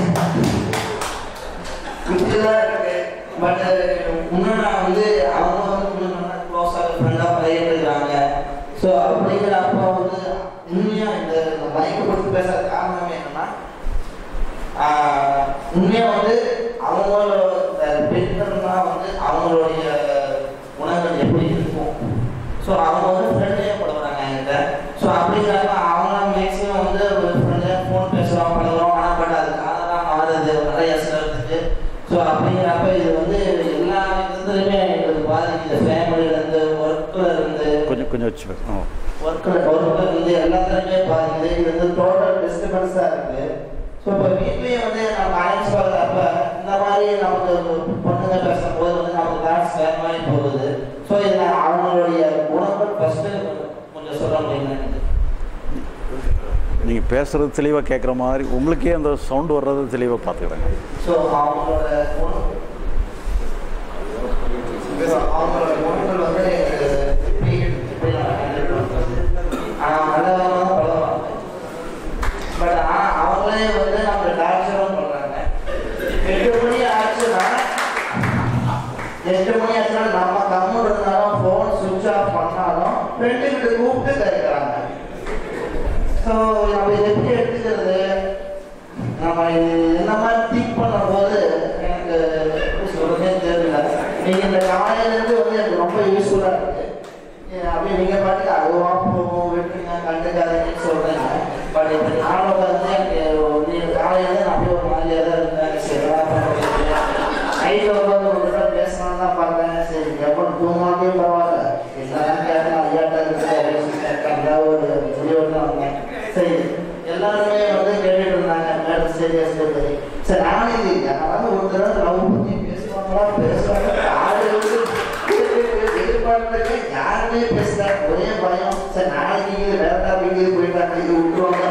இப்படிதான் இருக்கு பட் இன்னும் நான் வந்து அவங்க வந்து கொஞ்சம் நல்லா க்ளோஸாக ஃப்ரெண்டாக பழகிட்டு இருக்காங்க ஸோ அப்படிங்கிறப்ப வந்து உண்மையா இந்த மைக்கை கொடுத்து பேச காரணம் என்னன்னா ஆஹ் உண்மையா வந்து அவங்களோட பெண்கள்னா வந்து அவங்களுடைய உணவுகள் எப்படி இருக்கும் ஸோ அவங்க வந்து ஃப்ரெண்ட்லியே பழகுறாங்க என்கிட்ட ஸோ அப்படிங்கிறப்ப அவங்க மேக்ஸிமம் வந்து ஒரு ஃப்ரெண்ட்லியாக ஃபோன் பேசுகிறோம் பழகுறோம் ஆனால் பட் அது காதலாக மாறுது நிறைய சிலருக்கு ஸோ அப்படிங்கிறப்ப இது வந்து எல்லா விதத்துலையுமே எங்களுக்கு பாதிக்குது ஃபேமிலியிலேருந்து ஒர்க்கில் இருந்து கொஞ்சம் கொஞ்சம் வச்சு பேசணும் ஒர்க்கில் ஒர்க்கில் இருந்து எல்லாத்துலேயுமே பாதிக்குது இது வந்து டோட்டல் டிஸ்டர்பன்ஸாக இருக்குது ஸோ இப்போ வீட்லேயே வந்து நம்ம அலைன்ஸ் பார்க்குறப்ப இந்த மாதிரி நமக்கு பொண்ணுங்க பேசும்போது வந்து நமக்கு தாட்ஸ் வேறு மாதிரி போகுது ஸோ இதில் அவங்களுடைய குணங்கள் ஃபஸ்ட்டு கொஞ்சம் சொல்ல முடியுமா எனக்கு நீங்கள் பேசுகிறது தெளிவாக கேட்குற மாதிரி உங்களுக்கே அந்த சவுண்டு வர்றது தெளிவாக பார்த்துக்கிறேங்க ஸோ அவங்களோட குணம் So, அவங்களோட குணங்கள் வந்து எனக்கு எப்படி எப்படி நான் handle பண்றது? ஆனா நல்லதாக தான் பழகுவாங்க பட் ஆனால் அவங்களே வந்து நம்ம டார்ச்சரும் பண்ணுறாங்க எட்டு மணி ஆச்சுன்னா எட்டு மணி ஆச்சுன்னா நம்ம கம்மு இருந்தாலும் ஃபோன் சுவிட்ச் ஆஃப் பண்ணாலும் ஃப்ரெண்டுக்கிட்ட கூப்பிட்டு கேட்குறாங்க ஸோ நம்ம இதை எப்படி எடுத்துக்கிறது நம்ம இது இந்த மாதிரி திங்க் பண்ணும்போது எனக்கு எப்படி சொல்றதே தெரியல நீங்க இந்த காலையிலேருந்து வந்து எனக்கு ரொம்ப யூஸ்ஃபுல்லாக இருக்கு ஏன் அப்படியே நீங்க பாட்டுக்கு அதுவா போகும் விட்டுருங்க கண்டுக்காதீங்கன்னு சொல்றீங்க பட் இப்போ நான் உட்காந்து எனக்கு நீங்க காலையில நான் அப்படியே ஒரு மாதிரியா தான் இருந்தேன் சரி என்ன பண்ணுறது நைட்டில் உட்காந்து ஒரு தடவை பேசலாம்னு தான் பார்த்தேன் சரி எப்போ தூங்காமே பரவாயில்ல என்னதான் கேட்டேன் ஐயாட்டா இருக்கு அப்படின்னு ஒரு முடிவோடு தான் வந்தேன் சரி எல்லாருமே வந்து கேட்டுட்டு இருந்தாங்க மேடம் சீரியஸ் சரி சரி நானும் இது யாராவது ஒரு தடவை லவ் பண்ணி பேசுவாங்களா பேசுவாங்க யாரு வந்து எதிர்பார்க்கல யாருமே பேசல ஒரே பயம் சரி நாளைக்கு இது வேற டாபிக் இது போயிட்டாங்க இது விட்டுருவாங்க